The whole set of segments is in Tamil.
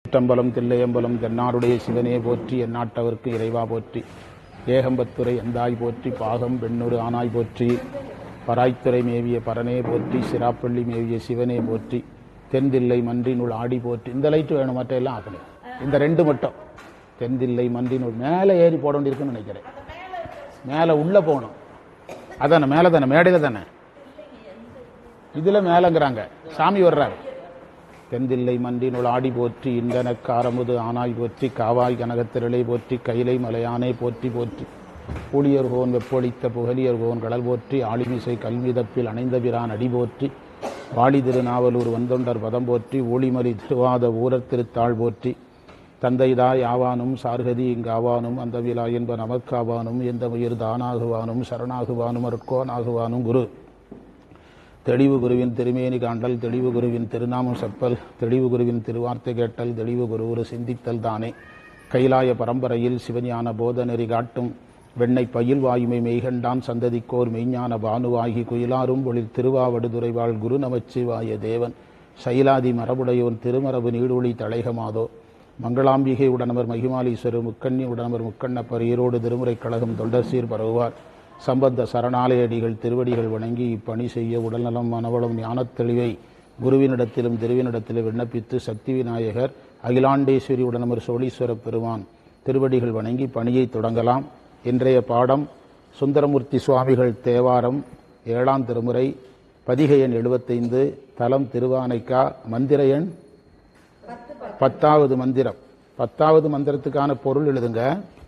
சிற்றம்பலம் தில்லையம்பலம் தென்னாருடைய சிவனே போற்றி எந்நாட்டவர்க்கு இறைவா போற்றி ஏகம்பத்துரை எந்தாய் போற்றி பாகம் பெண்ணொரு ஆனாய் போற்றி பராய்த்துறை மேவிய பரனே போற்றி சிராப்பள்ளி மேவிய சிவனே போற்றி தென்தில்லை மன்றினுள் ஆடி போற்றி இந்த லைட் வேணும் மற்ற எல்லாம் ஆகணும் இந்த ரெண்டு மட்டும் தென்தில்லை மன்றினுள் மேலே ஏறி போட வேண்டியிருக்குன்னு நினைக்கிறேன் மேலே உள்ளே போகணும் அதானே மேலே தானே மேடையில் தானே இதில் மேலேங்கிறாங்க சாமி வர்றாரு தென்தில்லை மன்றினுள் ஆடி போற்றி இந்தனக்காரமுது ஆனாய் போற்றி காவாய் கனகத்திரளை போற்றி கைலை மலையானை போற்றி போற்றி ஊழியர்கோன் வெப்பொழித்த புகலியர்கோன் கடல் போற்றி ஆளிமிசை கல்மிதப்பில் அணைந்த பிரான் அடி போற்றி வாழி திருநாவலூர் வந்தொண்டர் பதம் போற்றி ஊழிமலி திருவாத ஊரத் திருத்தாள் போற்றி தந்தைதாய் ஆவானும் சார்கதி இங்காவானும் அந்த விழா என்ப நமக்காவானும் எந்த உயிர் தானாகுவானும் சரணாகுவானும் அருட்கோனாகுவானும் குரு தெளிவு குருவின் திருமேனி காண்டல் தெளிவு குருவின் திருநாமம் செப்பல் தெளிவு குருவின் திருவார்த்தை கேட்டல் தெளிவு குருவுரு சிந்தித்தல் தானே கைலாய பரம்பரையில் சிவஞான போத நெறி காட்டும் வெண்ணை பயில் வாயுமை மெய்கண்டான் சந்ததிக்கோர் மெய்ஞான பானுவாகி குயிலாரும் ஒளிர் திருவாவடுதுறைவாள் குரு நமச்சிவாய தேவன் சைலாதி மரபுடையோன் திருமரபு நீடொளி தழைகமாதோ மங்களாம்பிகை உடனமர் மகிமாலீஸ்வரர் முக்கண்ணி உடனமர் முக்கண்ணப்பர் ஈரோடு திருமுறைக் கழகம் தொண்டர்சீர் பரவுவார் சம்பந்த சரணாலயடிகள் திருவடிகள் வணங்கி இப்பணி செய்ய உடல்நலம் மனவளம் ஞானத் தெளிவை குருவினிடத்திலும் திருவினிடத்திலும் விண்ணப்பித்து சக்தி விநாயகர் அகிலாண்டேஸ்வரி உடனமர் சோழீஸ்வர பெருமான் திருவடிகள் வணங்கி பணியை தொடங்கலாம் இன்றைய பாடம் சுந்தரமூர்த்தி சுவாமிகள் தேவாரம் ஏழாம் திருமுறை பதிகை எண் எழுபத்தைந்து தலம் திருவானைக்கா மந்திர எண் பத்தாவது மந்திரம் பத்தாவது மந்திரத்துக்கான பொருள் எழுதுங்க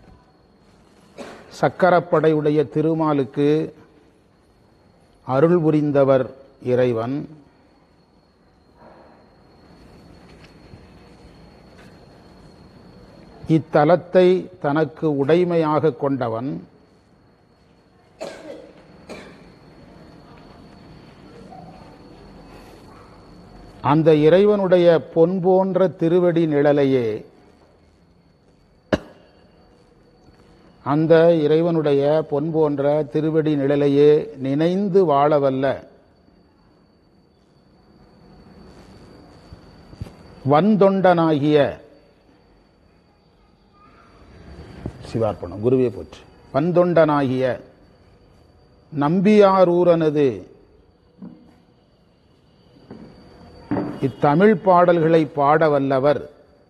சக்கரப்படையுடைய திருமாலுக்கு அருள் புரிந்தவர் இறைவன் இத்தலத்தை தனக்கு உடைமையாக கொண்டவன் அந்த இறைவனுடைய பொன் போன்ற திருவடி நிழலையே அந்த இறைவனுடைய பொன் போன்ற திருவடி நிழலையே நினைந்து வாழவல்ல வந்தொண்டனாகிய சிவார்ப்பணம் குருவே போற்று வந்தொண்டனாகிய நம்பியாரூரனது இத்தமிழ் பாடல்களை பாட வல்லவர்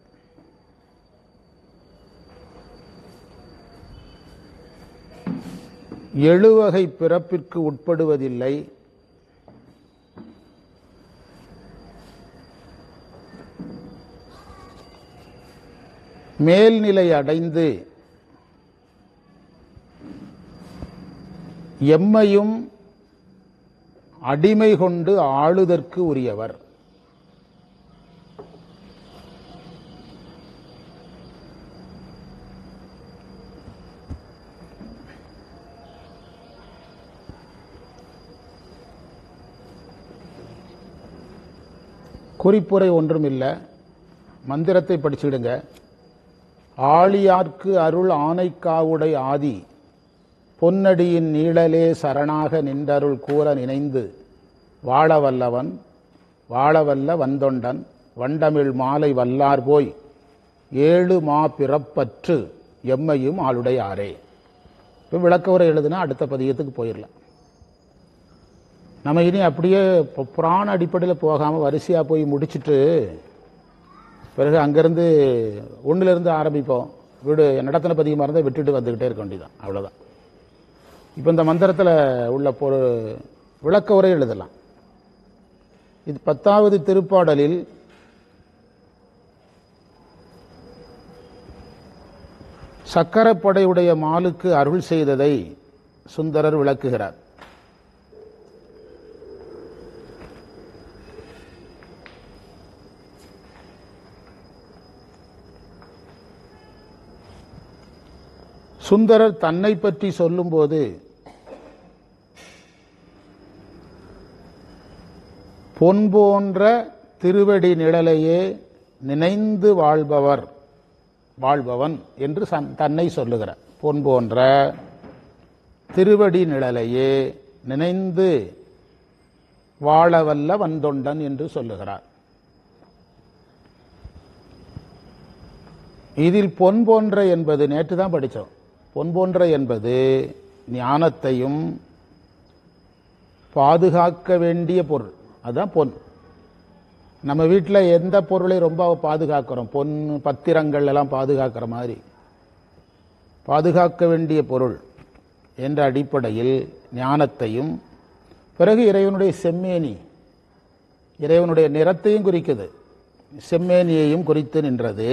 எழுவகை பிறப்பிற்கு உட்படுவதில்லை மேல்நிலை அடைந்து எம்மையும் அடிமை கொண்டு ஆளுதற்கு உரியவர் குறிப்புரை ஒன்றும் இல்லை மந்திரத்தை படிச்சுடுங்க ஆழியார்க்கு அருள் ஆனைக்காவுடை ஆதி பொன்னடியின் நீழலே சரணாக நின்றருள் கூற நினைந்து வாழவல்லவன் வாழவல்ல வந்தொண்டன் வண்டமிழ் மாலை வல்லார் போய் ஏழு மா பிறப்பற்று எம்மையும் ஆளுடையாரே இப்போ விளக்கவுரை எழுதுனா அடுத்த பதியத்துக்கு போயிடலாம் நம்ம இனி அப்படியே பு- புராண அடிப்படையில் போகாமல் வரிசையாக போய் முடிச்சிட்டு பிறகு அங்கேருந்து ஒன்றுலேருந்து ஆரம்பிப்போம் வீடு நடத்தின பதிகமாக இருந்தால் விட்டுட்டு வந்துக்கிட்டே இருக்க வேண்டியதான் அவ்வளோதான் இப்போ இந்த மந்திரத்தில் உள்ள பொரு விளக்க உரை எழுதலாம் இது பத்தாவது திருப்பாடலில் சக்கரப்படையுடைய மாலுக்கு அருள் செய்ததை சுந்தரர் விளக்குகிறார் சுந்தரர் தன்னை பற்றி சொல்லும்போது பொன் போன்ற திருவடி நிழலையே நினைந்து வாழ்பவர் வாழ்பவன் என்று சன்- தன்னை சொல்லுகிறார் பொன் போன்ற திருவடி நிழலையே நினைந்து வாழவல்ல வந்தொண்டன் என்று சொல்லுகிறார் இதில் பொன் போன்ற என்பது நேற்று தான் படித்தோம் பொன் போன்ற என்பது ஞானத்தையும் பாதுகாக்க வேண்டிய பொருள் அதுதான் பொன் நம்ம வீட்டில் எந்த பொருளை ரொம்ப பாதுகாக்கிறோம் பொன் பத்திரங்கள் எல்லாம் பாதுகாக்கிற மாதிரி பாதுகாக்க வேண்டிய பொருள் என்ற அடிப்படையில் ஞானத்தையும் பிறகு இறைவனுடைய செம்மேனி இறைவனுடைய நிறத்தையும் குறிக்குது செம்மேனியையும் குறித்து நின்றது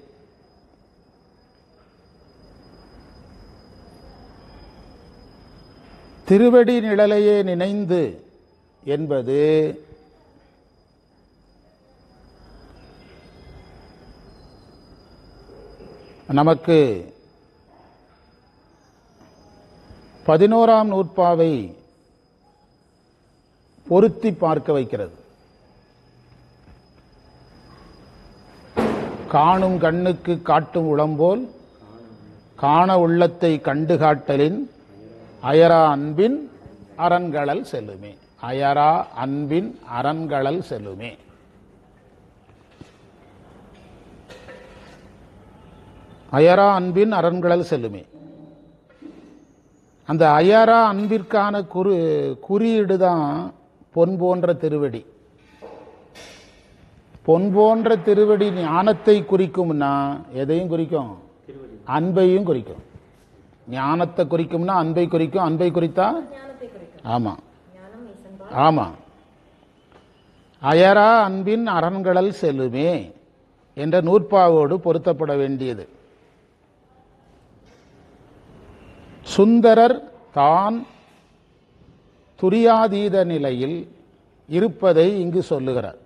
திருவடி நிழலையே நினைந்து என்பது நமக்கு பதினோராம் நூற்பாவை பொருத்தி பார்க்க வைக்கிறது காணும் கண்ணுக்கு காட்டும் உளம்போல் காண உள்ளத்தை கண்டு காட்டலின் அயரா அன்பின் அரண்களல் செல்லுமே அயரா அன்பின் அரண்களல் செல்லுமே அயரா அன்பின் அரண்களல் செல்லுமே அந்த அயரா அன்பிற்கான குறி குறியீடு தான் பொன் போன்ற திருவடி பொன் போன்ற திருவடி ஞானத்தை குறிக்கும்னா எதையும் குறிக்கும் அன்பையும் குறிக்கும் ஞானத்தை குறிக்கும்னா அன்பை குறிக்கும் அன்பை குறித்தா ஞானத்தை குறிக்கும் ஆமா ஞானம் ஈசன்பா ஆமா அயரா அன்பின் அரண்களல் செல்லுமே என்ற நூற்பாவோடு பொருத்தப்பட வேண்டியது சுந்தரர் தான் துரியாதீத நிலையில் இருப்பதை இங்கு சொல்லுகிறார்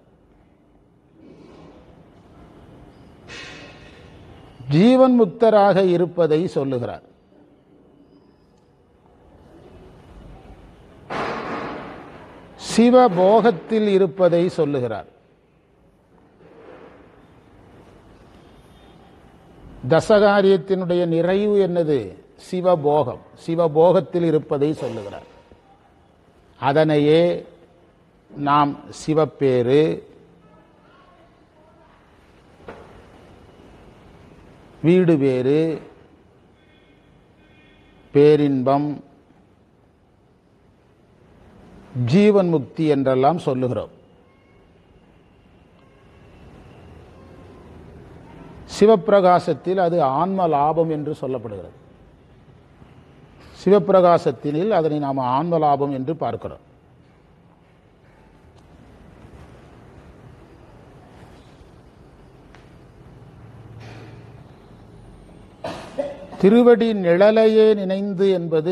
ஜீவன் முக்தராக இருப்பதை சொல்லுகிறார் சிவபோகத்தில் இருப்பதை சொல்லுகிறார் தசகாரியத்தினுடைய நிறைவு என்னது சிவபோகம் சிவபோகத்தில் இருப்பதை சொல்லுகிறார் அதனையே நாம் சிவப்பேறு வீடு வேறு பேரின்பம் ஜீவன் முக்தி என்றெல்லாம் சொல்லுகிறோம் சிவப்பிரகாசத்தில் அது ஆன்ம லாபம் என்று சொல்லப்படுகிறது சிவப்பிரகாசத்தினில் அதனை நாம் ஆன்ம லாபம் என்று பார்க்கிறோம் திருவடி நிழலையே நினைந்து என்பது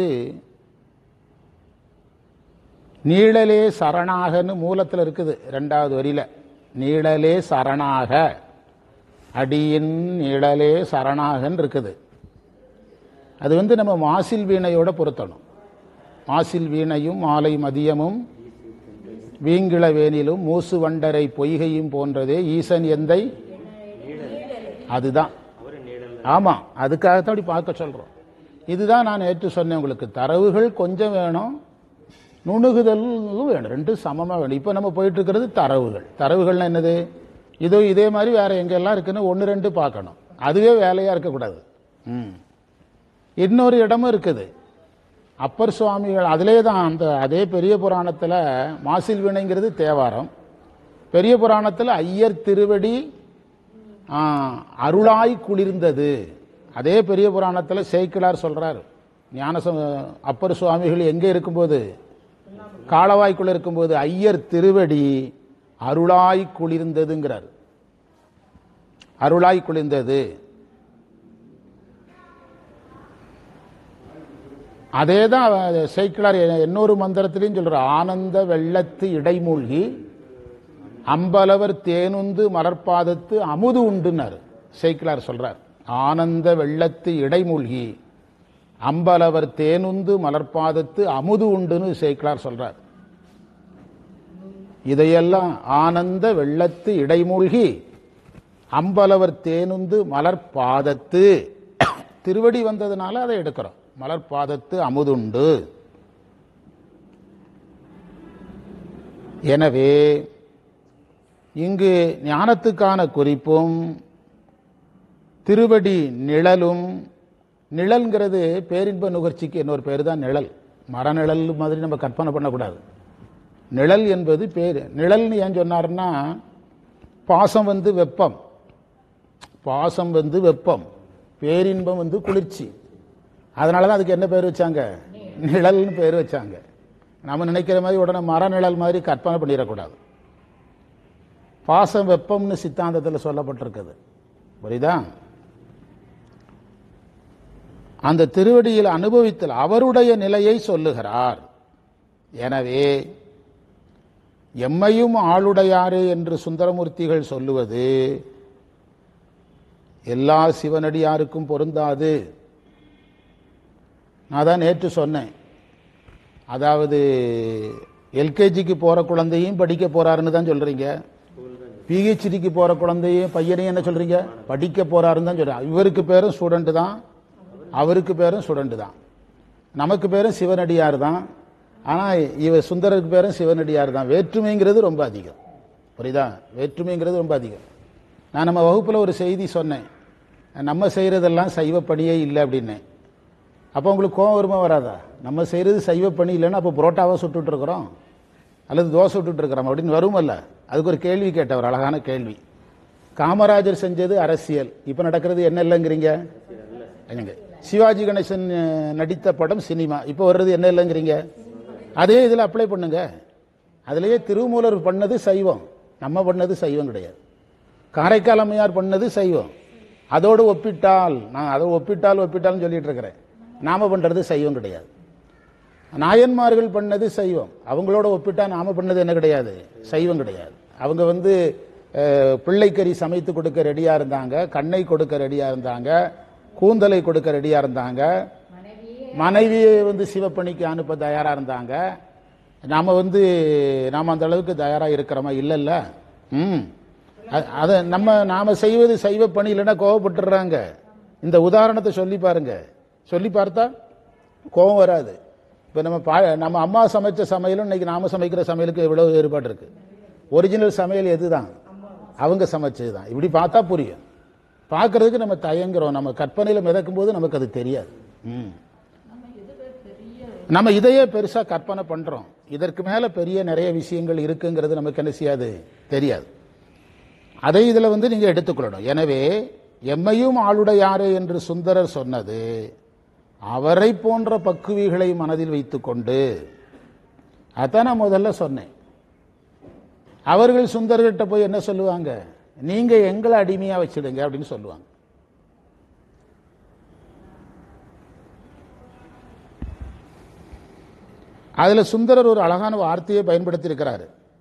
நீழலே சரணாகன்னு மூலத்தில் இருக்குது ரெண்டாவது வரியில நீழலே சரணாக அடியின் நிழலே சரணாகன்னு இருக்குது அது வந்து நம்ம மாசில் வீணையோட பொருத்தணும் மாசில் வீணையும் மாலை மதியமும் வீங்கிள வேனிலும் மூசு வண்டரை பொய்கையும் போன்றதே ஈசன் எந்தை அதுதான் ஆமா அதுக்காகத்தான் அப்படி பார்க்க சொல்றோம் இதுதான் நான் நேற்று சொன்னேன் உங்களுக்கு தரவுகள் கொஞ்சம் வேணும் நுணுகுதலும் வேணும் ரெண்டும் சமமா வேணும் இப்போ நம்ம போயிட்டு இருக்கிறது தரவுகள் தரவுகள்னா என்னது இதோ இதே மாதிரி வேற எங்கெல்லாம் இருக்குன்னு ஒன்று ரெண்டு பார்க்கணும் அதுவே வேலையா இருக்கக்கூடாது ம் இன்னொரு இடமும் இருக்குது அப்பர் சுவாமிகள் அதிலே தான் அந்த அதே பெரிய புராணத்தில் மாசில் வினைங்கிறது தேவாரம் பெரிய புராணத்தில் ஐயர் திருவடி ஆ, அருளாய் குளிர்ந்தது அதே பெரிய புராணத்தில் சேக்கிலார் சொல்றார் ஞானச அப்பர் சுவாமிகள் எங்கே இருக்கும்போது காளவாய்க்குள்ள இருக்கும்போது ஐயர் திருவடி அருளாய் குளிர்ந்ததுங்கிறார் அருளாய் குளிர்ந்தது அதே தான் சேக்கிலார் இன்னொரு மந்திரத்திலையும் சொல்றார் ஆனந்த வெள்ளத்து இடைமூழ்கி அம்பலவர் தேனுந்து மலர்பாதத்து அமுது உண்டுன்னார் சேக்கிலார் சொல்றார் ஆனந்த வெள்ளத்து இடைமூழ்கி அம்பலவர் தேனுந்து மலர்பாதத்து அமுது உண்டுன்னு சேக்கிலார் சொல்றார் இதையெல்லாம் ஆனந்த வெள்ளத்து இடைமூழ்கி அம்பலவர் தேனுந்து மலர்பாதத்து திருவடி வந்ததுனால அதை எடுக்கிறோம் மலர்பாதத்து அமுதுண்டு எனவே இங்கு ஞானத்துக்கான குறிப்பும் திருவடி நிழலும் நிழல்ங்கிறது பேரின்ப நுகர்ச்சிக்கு இன்னொரு பேர் தான் நிழல் மரநிழல் மாதிரி நம்ம கற்பனை பண்ணக்கூடாது நிழல் என்பது பேர் நிழல்னு ஏன் சொன்னாருன்னா பாசம் வந்து வெப்பம் பாசம் வந்து வெப்பம் பேரின்பம் வந்து குளிர்ச்சி அதனால தான் அதுக்கு என்ன பேர் வச்சாங்க நிழல்னு பேர் வச்சாங்க நம்ம நினைக்கிற மாதிரி உடனே மர நிழல் மாதிரி கற்பனை பண்ணிடக்கூடாது பாசம் வெப்பம்னு சித்தாந்தத்தில் சொல்லப்பட்டிருக்குது புரியுதா அந்த திருவடியில் அனுபவித்தல் அவருடைய நிலையை சொல்லுகிறார் எனவே எம்மையும் ஆளுடையாரே என்று சுந்தரமூர்த்திகள் சொல்லுவது எல்லா சிவனடியாருக்கும் பொருந்தாது நான் தான் நேற்று சொன்னேன் அதாவது எல்கேஜிக்கு போகிற குழந்தையும் படிக்க போறாருன்னு தான் சொல்றீங்க பிஹெச்டிக்கு போகிற குழந்தையும் பையனையும் என்ன சொல்றீங்க படிக்க போறாருன்னு தான் சொல்றீங்க இவருக்கு பேரும் ஸ்டூடெண்ட் தான் அவருக்கு பேரும் ஸ்டூடெண்ட் தான் நமக்கு பேரும் சிவனடியார் தான் ஆனால் இவ சுந்தரருக்கு பேரும் சிவனடியார் தான் வேற்றுமைங்கிறது ரொம்ப அதிகம் புரியுதா வேற்றுமைங்கிறது ரொம்ப அதிகம் நான் நம்ம வகுப்பில் ஒரு செய்தி சொன்னேன் நம்ம செய்கிறதெல்லாம் சைவ பணியே இல்லை அப்படின்னேன் அப்போ உங்களுக்கு கோவம் வருமா வராதா நம்ம செய்கிறது சைவ பணி இல்லைன்னா அப்போ புரோட்டாவை சுட்டுட்டு இருக்கிறோம் அல்லது தோசை சுட்டுட்டு இருக்கிறோம் அப்படின்னு வருமல்ல அதுக்கு ஒரு கேள்வி கேட்டவர் அழகான கேள்வி காமராஜர் செஞ்சது அரசியல் இப்போ நடக்கிறது என்ன இல்லைங்கிறீங்க என்னங்க சிவாஜி கணேசன் அஹ், நடித்த படம் சினிமா இப்போ வர்றது என்ன இல்லைங்கிறீங்க அதே இதில் அப்ளை பண்ணுங்க அதுலேயே திருமூலர் பண்ணது சைவம் நம்ம பண்ணது சைவம் கிடையாது காரைக்கால் அம்மையார் பண்ணது சைவம் அதோடு ஒப்பிட்டால் நான் அதை ஒப்பிட்டால் ஒப்பிட்டால்னு சொல்லிட்டு இருக்கிறேன் நாம பண்றது சைவம் கிடையாது நாயன்மார்கள் பண்ணது சைவம் அவங்களோட ஒப்பிட்டா நாம பண்ணது என்ன கிடையாது சைவம் கிடையாது அவங்க வந்து அஹ், பிள்ளைக்கறி சமைத்து கொடுக்க ரெடியா இருந்தாங்க கண்ணை கொடுக்க ரெடியா இருந்தாங்க கூந்தலை கொடுக்க ரெடியா இருந்தாங்க மனைவியை வந்து சிவப்பணிக்கு அனுப்ப தயாரா இருந்தாங்க நாம வந்து நாம அந்த அளவுக்கு தயாரா இருக்கிறோமா இல்லல்ல ம் அ- அத நம்ம நாம செய்வது சைவ பணி இல்லைன்னா கோவப்பட்டுறாங்க இந்த உதாரணத்தை சொல்லி பாருங்க சொல்லி பார்த்தா கோபம் வராது இப்போ நம்ம பா நம்ம அம்மா சமைச்ச சமையலும் இன்னைக்கு நாம சமைக்கிற சமையலுக்கு எவ்வளவு வேறுபாடு இருக்கு ஒரிஜினல் சமையல் எதுதான் அவங்க சமைச்சது தான் இப்படி பார்த்தா புரியும் பார்க்கறதுக்கு நம்ம தயங்குறோம் நம்ம கற்பனையில் மிதக்கும் போது நமக்கு அது தெரியாது ம் நம்ம இதையே பெருசா கற்பனை பண்றோம் இதற்கு மேல பெரிய நிறைய விஷயங்கள் இருக்குங்கிறது நமக்கு என்ன செய்யாது தெரியாது அதை இதுல வந்து நீங்க எடுத்துக்கொள்ளணும் எனவே எம்மையும் ஆளுடையாரே என்று சுந்தரர் சொன்னது அவரை போன்ற பக்குவிகளை மனதில் வைத்துக்கொண்டு அதான் நான் முதல்ல சொன்னேன் அவர்கள் சுந்தர்கிட்ட போய் என்ன சொல்லுவாங்க நீங்க எங்களை அடிமையா வச்சிடுங்க அப்படின்னு சொல்லுவாங்க அதுல சுந்தரர் ஒரு அழகான வார்த்தையை பயன்படுத்தி இருக்கிறாரு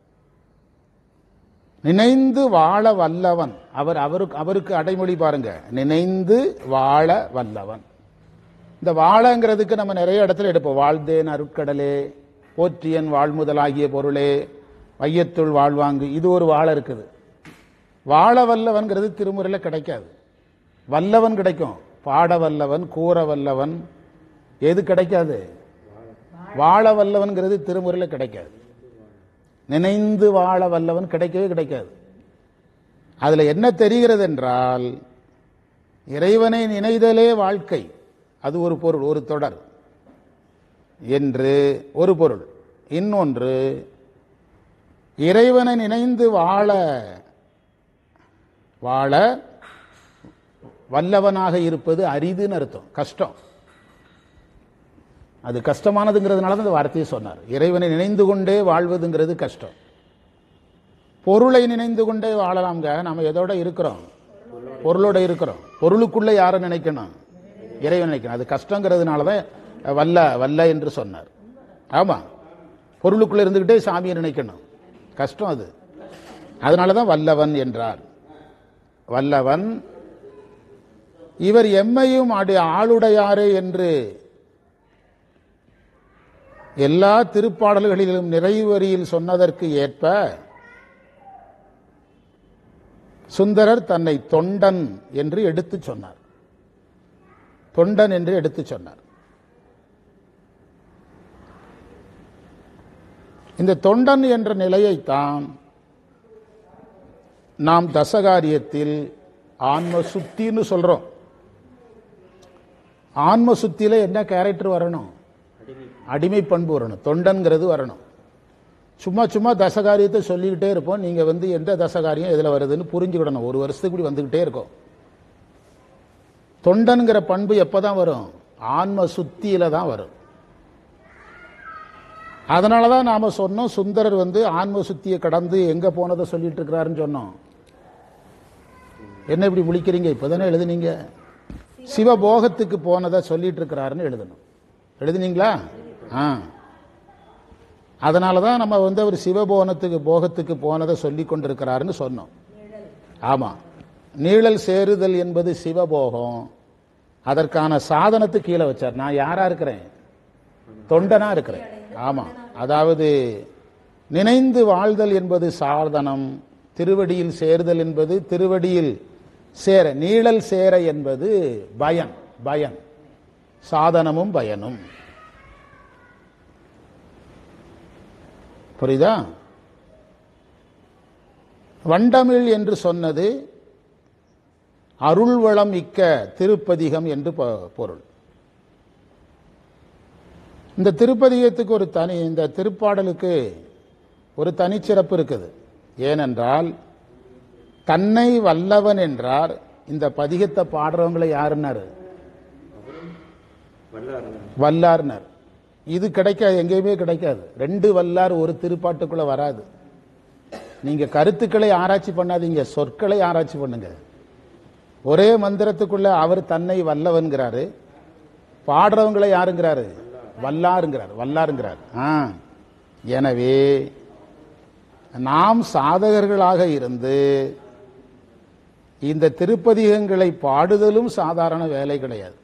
நினைந்து வாழ வல்லவன் அவர் அவருக்கு அவருக்கு அடைமொழி பாருங்க நினைந்து வாழ வல்லவன் இந்த வாழங்கிறதுக்கு நம்ம நிறைய இடத்துல எடுப்போம் வாழ்ந்தேன் அருட்கடலே போற்றியன் வாழ்முதலாகிய பொருளே வையத்துள் வாழ்வாங்கு இது ஒரு வாழ இருக்குது வாழ வல்லவன்கிறது திருமுறையில் கிடைக்காது வல்லவன் கிடைக்கும் பாட வல்லவன் கூற வல்லவன் எது கிடைக்காது வாழ வல்லவன்கிறது திருமுறையில் கிடைக்காது நினைந்து வாழ வல்லவன் கிடைக்கவே கிடைக்காது அதுல என்ன தெரிகிறது என்றால் இறைவனை நினைதலே வாழ்க்கை அது ஒரு பொருள் ஒரு தொடர் என்று ஒரு பொருள் இன்னொன்று இறைவனை நினைந்து வாழ வாழ வல்லவனாக இருப்பது அரிதுன்னு அர்த்தம் கஷ்டம் அது கஷ்டமானதுங்கிறதுனால தான் இந்த வார்த்தையை சொன்னார் இறைவனை நினைந்து கொண்டே வாழ்வதுங்கிறது கஷ்டம் பொருளை நினைந்து கொண்டே வாழலாம்ங்க நம்ம எதோட இருக்கிறோம் பொருளோட இருக்கிறோம் பொருளுக்குள்ள யாரை நினைக்கணும் இறைவன் நினைக்கணும் அது கஷ்டங்கிறதுனால தான் வல்ல வல்ல என்று சொன்னார் ஆமா பொருளுக்குள்ள இருந்துகிட்டே சாமியை நினைக்கணும் கஷ்டம் அது அதனால தான் வல்லவன் என்றார் வல்லவன் இவர் எம்மையும் அடி- ஆளுடையாரே என்று எல்லா திருப்பாடல்களிலும் நிறைவரியில் சொன்னதற்கு ஏற்ப சுந்தரர் தன்னை தொண்டன் என்று எடுத்துச் சொன்னார் தொண்டன் என்று எடுத்துச் சொன்னார் இந்த தொண்டன் என்ற நிலையைத்தான் நாம் தசகாரியத்தில் ஆன்ம சுத்தின்னு சொல்றோம் ஆன்ம சுத்தியில என்ன கேரக்டர் வரணும் அடிமை பண்பு வரணும் தொண்டன்கிறது வரணும் சும்மா சும்மா தசகாரியத்தை சொல்லிக்கிட்டே இருப்போம் நீங்க வந்து எந்த தசகாரியம் எதுல வருதுன்னு புரிஞ்சுக்கிடணும் ஒரு வருஷத்துக்கு இப்படி வந்துகிட்டே இருக்கும் தொண்டன்கிற பண்பு எப்பதான் வரும் ஆன்ம சுத்தியில தான் வரும் அதனால தான் நாம சொன்னோம் சுந்தரர் வந்து ஆன்ம சுத்தியை கடந்து எங்க போனதை சொல்லிட்டு இருக்கிறாருன்னு சொன்னோம் என்ன இப்படி முழிக்கிறீங்க இப்பதானே எழுதுனீங்க சிவபோகத்துக்கு போனதை சொல்லிட்டு இருக்கிறாருன்னு எழுதணும் எழுதுனீங்களா ஆ அதனால தான் நம்ம வந்து அவர் சிவபோகத்துக்கு போகத்துக்கு போனதை சொல்லி கொண்டிருக்கிறாருன்னு சொன்னோம் ஆமா நீழல் சேருதல் என்பது சிவபோகம் அதற்கான சாதனத்து கீழே வச்சார் நான் யாரா இருக்கிறேன் தொண்டனா இருக்கிறேன் ஆமா அதாவது நினைந்து வாழ்தல் என்பது சாதனம் திருவடியில் சேர்தல் என்பது திருவடியில் சேர நீழல் சேர என்பது பயன் பயன் சாதனமும் பயனும் புரியுதா வண்டமிழ் என்று சொன்னது அருள்வளம் மிக்க திருப்பதிகம் என்று பொ- பொருள் இந்த திருப்பதிகத்துக்கு ஒரு தனி இந்த திருப்பாடலுக்கு ஒரு தனிச்சிறப்பு இருக்குது ஏனென்றால் தன்னை வல்லவன் என்றார் இந்த பதிகத்தை பாடுறவங்களை யாருன்னாரு வல்லார்னர் இது கிடைக்காது எங்கேயுமே கிடைக்காது ரெண்டு வல்லார் ஒரு திருப்பாட்டுக்குள்ள வராது நீங்க கருத்துக்களை ஆராய்ச்சி பண்ணாதீங்க சொற்களை ஆராய்ச்சி பண்ணுங்க ஒரே மந்திரத்துக்குள்ள அவர் தன்னை வல்லவன்கிறாரு பாடுறவங்களை யாருங்கிறாரு வல்லாருங்கிறார் வல்லாருங்கிறார் ஆ எனவே நாம் சாதகர்களாக இருந்து இந்த திருப்பதிகங்களை பாடுதலும் சாதாரண வேலை கிடையாது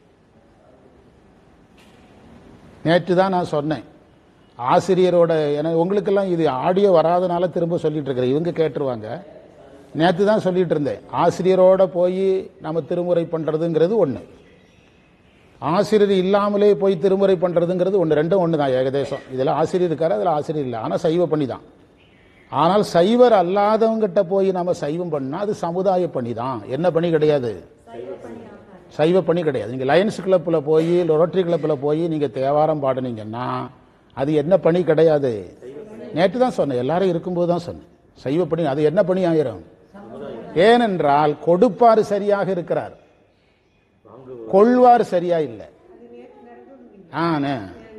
நேற்று தான் நான் சொன்னேன் ஆசிரியரோட என உங்களுக்கெல்லாம் இது ஆடியோ வராதனால திரும்ப சொல்லிட்டு இருக்கிறேன் இவங்க கேட்டுருவாங்க நேற்று தான் சொல்லிட்டு இருந்தேன் ஆசிரியரோட போய் நம்ம திருமுறை பண்றதுங்கிறது ஒன்று ஆசிரியர் இல்லாமலே போய் திருமுறை பண்றதுங்கிறது ஒன்று ரெண்டும் ஒன்று தான் ஏகதேசம் இதில் ஆசிரியர் இருக்காரு அதில் ஆசிரியர் இல்லை ஆனால் சைவ பணி தான் ஆனால் சைவர் அல்லாதவங்கிட்ட போய் நம்ம சைவம் பண்ணா அது சமுதாய பணி தான் என்ன பணி கிடையாது சைவ பணி கிடையாது நீங்க லயன்ஸ் கிளப்ல போய் ரோட்டரி கிளப்ல போய் நீங்க தேவாரம் பாடுனீங்கன்னா அது என்ன பணி கிடையாது நேற்று தான் சொன்னேன் எல்லாரும் இருக்கும்போது தான் சொன்னேன் சைவ பணி அது என்ன பணி ஆயிரும் ஏனென்றால் கொடுப்பார் சரியாக இருக்கிறார் கொள்வார் சரியா இல்லை ஆ நே.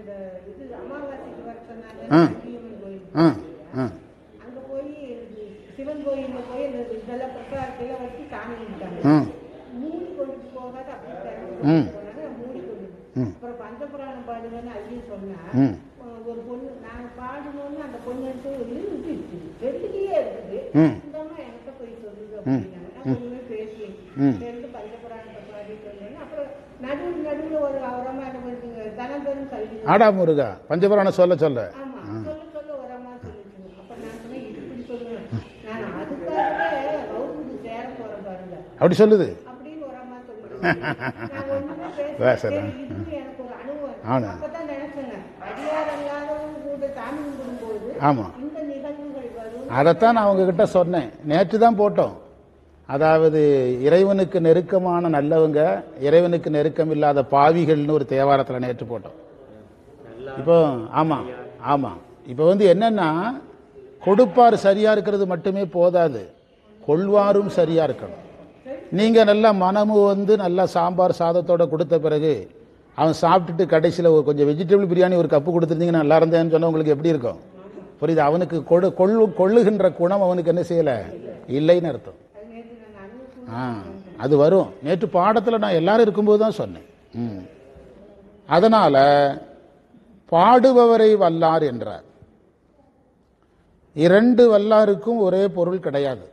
ஆ ஆ ஆ அங்க போய் சிவன் கோயில்ல போய் இந்த இதெல்லாம் பிரசாரத்தையெல்லாம் வச்சு சாமி கும்பிட்டாங்க ம் மூடி கொண்டு போகாத அப்படி திறந்து ம். போனாங்க மூடி கொண்டு ம். அப்புறம் பஞ்சபுராணம் பாடுங்கன்னு ஐயன் சொன்னா ம். ஒரு பொண்ணு நாங்க பாடணும்னு அந்த பொண்ணு வந்து இருந்துச்சு ரெண்டுலயே இருக்குது ம். இந்த அம்மா என்கிட்ட போய் சொல்லுது அப்படின்னாங்க நான் ஒண்ணுமே பேசி ம். சேர்ந்து பஞ்சபுராணத்தை பாடிட்டு வந்தேன் அப்புறம் நடுவு நடுவுல ஒரு அவரமா என்ன பண்ணுங்க தனந்தரும் கல்வி ஆடா முருகா பஞ்சபுராணம் சொல்ல சொல்ல ஆமா சொல்ல சொல்ல ஒரு அம்மா சொல்லிச்சுங்க அப்ப நான் சொன்னேன் இப்படி சொல்லுவேன் நான் அதுக்காகவே வகுப்புக்கு சேர போறேன் பாருங்க அப்படி சொல்லுது அப்படின்னு ஒரு அம்மா சொல்லுவேன் நான் ஒண்ணுமே பேசல. பேசல. சரி, இது எனக்கு ஒரு அனுபவம் ஆனா. அப்பதான் நினைச்சேங்க அடியார் அல்லாதவங்க கூட சாமி கும்பிடும்போது ஆமா இந்த நிகழ்வுகள் வரும் அதைத்தான் நான் உங்ககிட்ட சொன்னேன் நேற்று தான் போட்டோம் அதாவது இறைவனுக்கு நெருக்கமான நல்லவங்க இறைவனுக்கு நெருக்கம் இல்லாத பாவிகள்னு ஒரு தேவாரத்தில் நேற்று போட்டோம் இப்போ ஆமா ஆமா இப்போ வந்து என்னன்னா கொடுப்பார் சரியா இருக்கிறது மட்டுமே போதாது கொள்வாரும் சரியா இருக்கணும் நீங்க நல்லா மனமு வந்து நல்லா சாம்பார் சாதத்தோட கொடுத்த பிறகு அவன் சாப்பிட்டுட்டு கடைசியில் ஒரு கொஞ்சம் வெஜிடபிள் பிரியாணி ஒரு கப்பு கொடுத்துருந்தீங்கன்னா நல்லா இருந்தேன்னு சொன்னா உங்களுக்கு எப்படி இருக்கும் புரியுது அவனுக்கு கொடு கொள்ளு கொள்ளுகின்ற குணம் அவனுக்கு என்ன செய்யல இல்லைன்னு அர்த்தம் ஆ அது வரும் நேற்று பாடத்தில் நான் எல்லாரும் இருக்கும்போது தான் சொன்னேன் ம். அதனால பாடுபவரை வல்லார் என்றார் இரண்டு வல்லாருக்கும் ஒரே பொருள் கிடையாது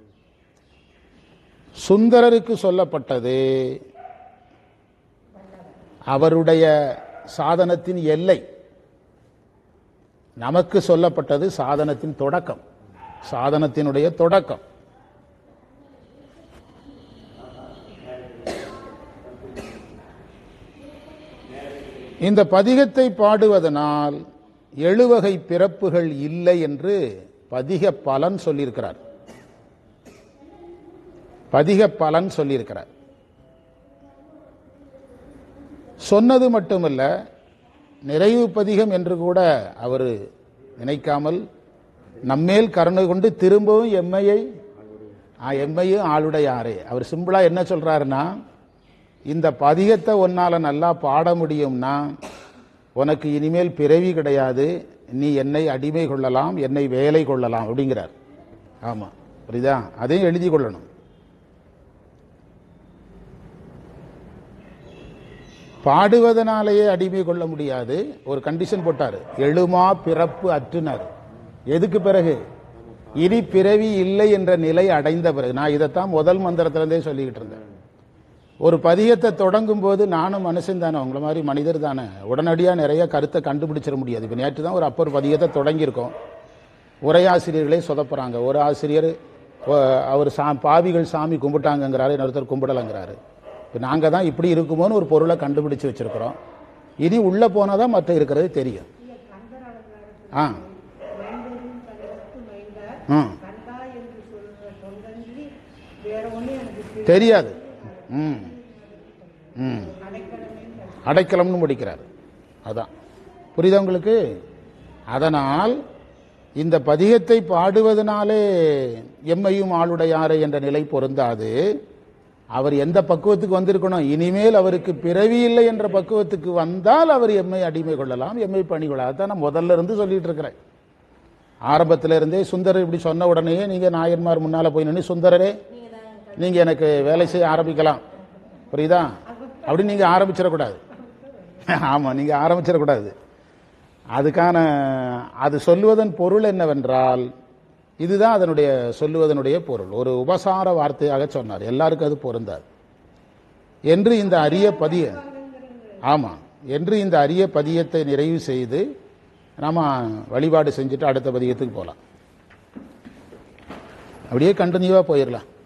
சுந்தரருக்கு சொல்லப்பட்டது அவருடைய சாதனத்தின் எல்லை நமக்கு சொல்லப்பட்டது சாதனத்தின் தொடக்கம் சாதனத்தினுடைய தொடக்கம் இந்த பதிகத்தை பாடுவதனால் எழுவகை பிறப்புகள் இல்லை என்று பதிக பலன் சொல்லியிருக்கிறார் பதிக பலன் சொல்லியிருக்கிறார் சொன்னது மட்டுமல்ல நிறைவு பதிகம் என்று கூட அவர் நினைக்காமல் நம்மேல் கருணை கொண்டு திரும்பவும் எம்மையை ஆ, எம்மையும் ஆளுடையாரே அவர் சிம்பிளா என்ன சொல்றாருன்னா இந்த பதிகத்தை உன்னால நல்லா பாட முடியும்னா உனக்கு இனிமேல் பிறவி கிடையாது நீ என்னை அடிமை கொள்ளலாம் என்னை வேலை கொள்ளலாம் அப்படிங்கிறார் ஆமா புரியுதா அதையும் எழுதி கொள்ளணும் பாடுவதனாலேயே அடிமை கொள்ள முடியாது ஒரு கண்டிஷன் போட்டாரு எழுமா பிறப்பு அற்றுனார் எதுக்கு பிறகு இனி பிறவி இல்லை என்ற நிலை அடைந்த பிறகு நான் இதைத்தான் முதல் மந்திரத்திலிருந்தே சொல்லிக்கிட்டு இருந்தேன் ஒரு பதியத்தை தொடங்கும் போது நானும் மனுஷன் தானே உங்களை மாதிரி மனிதர் தானே உடனடியாக நிறைய கருத்தை கண்டுபிடிச்சிட முடியாது இப்போ நேற்று தான் ஒரு அப்பர் பதியத்தை தொடங்கியிருக்கோம் உரையாசிரியர்களே சொதப்புறாங்க ஒரு ஆசிரியர் ஒ- அவர் சா பாவிகள் சாமி கும்பிட்டாங்கங்கிறாரு இன்னொருத்தர் கும்பிடலைங்கிறாரு இப்போ நாங்கள் தான் இப்படி இருக்குமோன்னு ஒரு பொருளை கண்டுபிடிச்சு வச்சிருக்கிறோம் இனி உள்ளே போனால் தான் மற்ற இருக்கிறது தெரியும் ஆ மைந்தரின் தனக்கு மைந்தா ம் கண்டா என்று சொல்ற சொல்லி வேற ஒண்ணு எனக்கு தெரியல. தெரியாது ம் ம் அடைக்கலம்னு முடிக்கிறார் அதான் புரியுதா உங்களுக்கு அதனால் இந்த பதிகத்தை பாடுவதனாலே எம்மையும் ஆளுடையாரை என்ற நிலை பொருந்தாது அவர் எந்த பக்குவத்துக்கு வந்திருக்கணும் இனிமேல் அவருக்கு பிறவி இல்லை என்ற பக்குவத்துக்கு வந்தால் அவர் எம்மை அடிமை கொள்ளலாம் எம்மை பணி கொள்ளலாம் அதான் நான் முதல்ல இருந்து சொல்லிட்டு இருக்கிறேன் ஆரம்பத்துல இருந்தே சுந்தரர் இப்படி சொன்ன உடனேயே நீங்க நாயன்மார் முன்னால போய் நின்று சுந்தரரே நீங்க எனக்கு வேலை செய்ய ஆரம்பிக்கலாம் புரியுதா அப்படி நீங்க ஆரம்பிச்சிடக்கூடாது ஆமா நீங்க ஆரம்பிச்சிடக்கூடாது அதுக்கான அது சொல்லுவதன் பொருள் என்னவென்றால் இதுதான் அதனுடைய சொல்லுவதனுடைய பொருள் ஒரு உபசார வார்த்தையாக சொன்னார் எல்லாருக்கும் அது பொருந்தாது என்று இந்த அரிய பதிய ஆமா என்று இந்த அரிய பதியத்தை நிறைவு செய்து நாம வழிபாடு செஞ்சுட்டு அடுத்த பதியத்துக்கு போகலாம் அப்படியே கண்டினியூவா போயிடலாம்